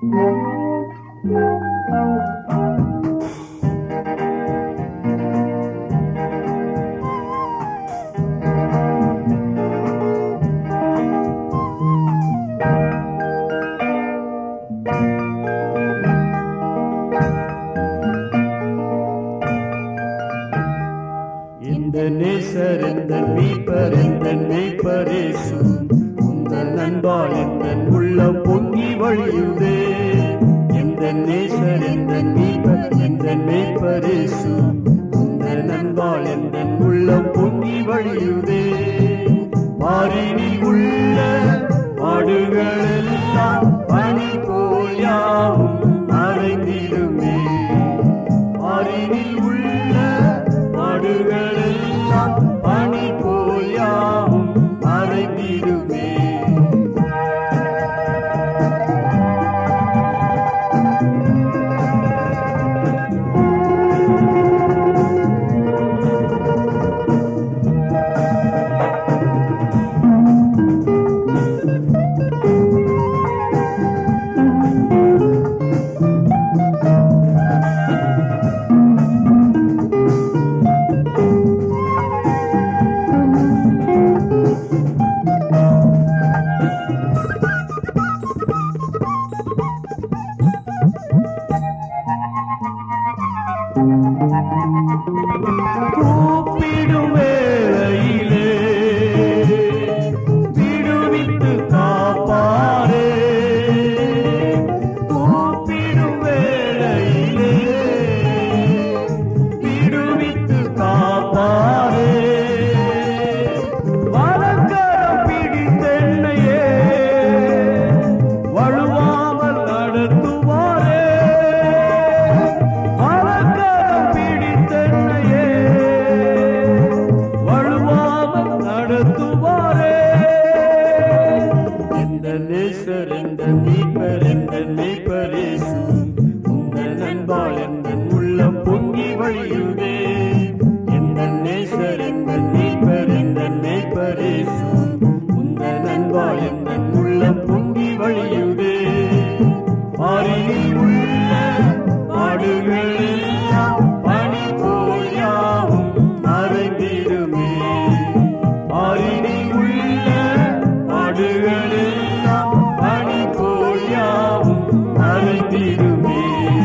இந்த நேசர் இந்த மீட்பர் இந்த மேய்ப்பரேசு உங்கள் நண்பால் இந்த உள்ளம் பொங்கி வழியுதே இந்த நேசர் இந்த மீட்பர் இந்த மேய்ப்பரேசு உங்கள் நண்பால் இந்த உள்ளம் பொங்கி வழியுதே மாறினில் உள்ள பாடுகளெல்லாம் பனி போல் யாவும் மறைந்திடுமே மாறினில் உள்ள நாடுகளெல்லாம் பனி போல் யாவும் மறைந்திடுமே கூப்பிடும் வேளையிலே விடுவித்து காப்பாரே கூப்பிடும் வேளையிலே விடுவித்து காப்பாரே வலக்கரம் பிடித்தென்னையே வழுவாமல் நடத்துவாரே வலக்கரம் பிடித்தென்னையே வழுவாமல் நடத்துவாரே இந்த நேசர் இந்த மீட்பர் இந்த மேய்ப்பரேசு உந்த நண்பால் எந்த உள்ளம் பொங்கி வழியுதே இந்த நேசர் இந்த மீட்பர் இந்த மேய்ப்பரேசு உந்த நண்பால் எந்த உள்ளம் பொங்கி வழியுதே மாறினில் உள்ள பாடுகள் எல்லாம் பனி போல் யாவும் மறைந்திடுமே மாறினில் உள்ள பாடுகள் எல்லாம் பனி போல் யாவும் மறைந்திடுமே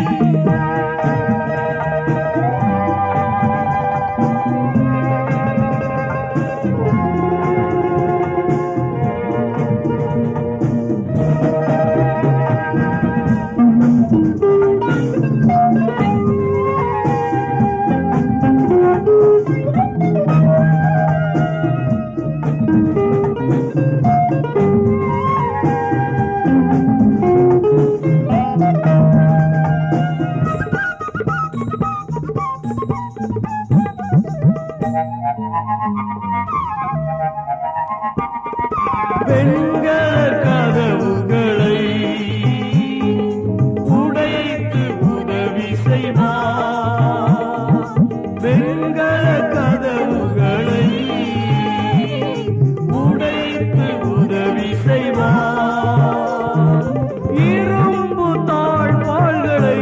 வெண்கல கதவுகளை உடைத்து உதவி செய்வார் வெண்கல கதவுகளை உடைத்து உதவி செய்வார் இரும்பு தாழ்பாள்களை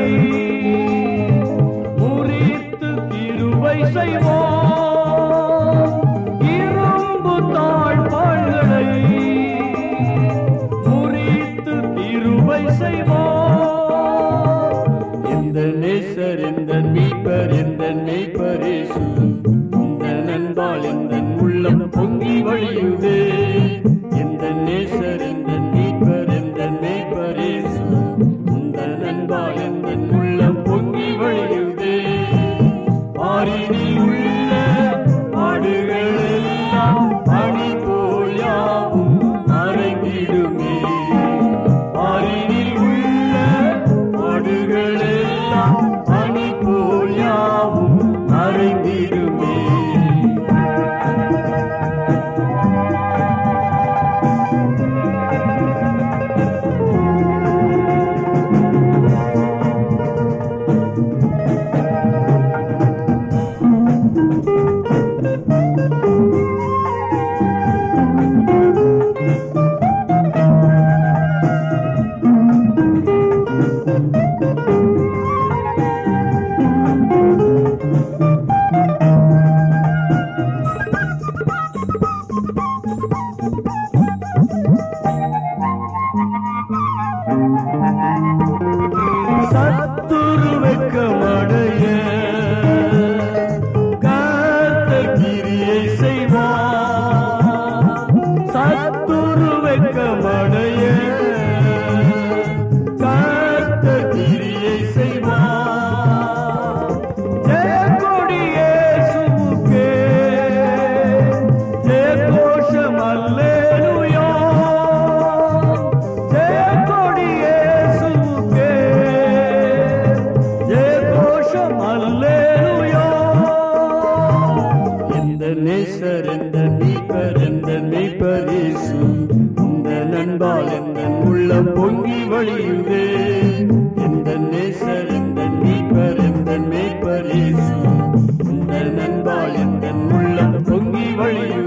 முறித்து கிருபை செய்வோம் இரும்பு தாழ்பாள்களை முறித்து கிருபை செய்வோம் இந்த நேசர் இந்த மீட்பர் இந்த நெய்ப்பரேசு இந்த நண்பால் இந்த உள்ளம் பொங்கி வழியுதே இந்த நேசர் இந்த மீட்பர் இந்த நெய்ப்பரேசு இந்த நண்பால் இந்த உள்ளம் பொங்கி வழியுதே மாறினில் உள்ள பாடுகள் எல்லாம் பனி போல் யாவும் மறைந்திடுமே மாறினில் உள்ள பாடுகள் எல்லாம் பனி போல் யாவும் மறைந்திடுமே உள்ளம் பொங்கி வழியுதே எந்த நேசர் எந்த மீட்பர் எந்த மேய்ப்பர் இயேசு இந்த நண்பால் எந்த உள்ளம் பொங்கி வழியுதே